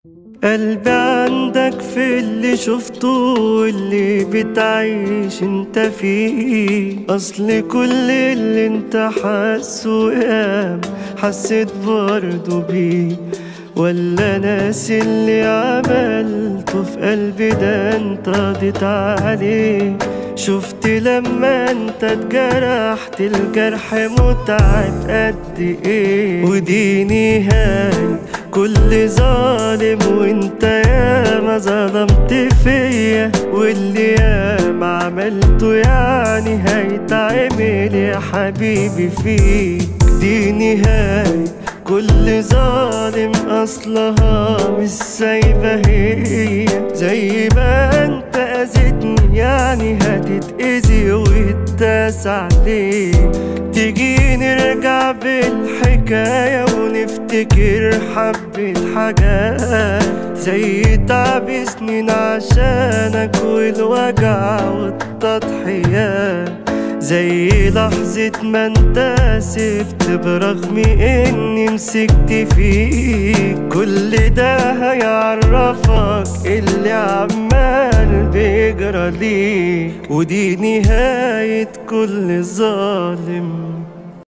قلبي عندك في اللي شفته واللي بتعيش انت فيه اصل كل اللي انت حاسه يام حسيت برضه بيه ولا ناسي اللي عملته في قلبي ده انت قضيت عليه شفت لما انت اتجرحت الجرح متعب قد ايه ودي نهاية كل ظالم وانت ياما ظلمت فيا واللي ياما عملته يعني هيتعمل يا حبيبي فيك دي نهاية كل ظالم اصلها مش سايبه هي زي ما انت اذيتني يعني هتتاذي وتداس عليك تيجي نرجع بالحكايه ونفتكر حبه حاجات زي تعب سنين عشانك والوجع والتضحيات زي لحظة ما انت سبت برغم اني مسكت فيك كل ده هيعرفك اللي عمال بيجرى ليك ودي نهاية كل ظالم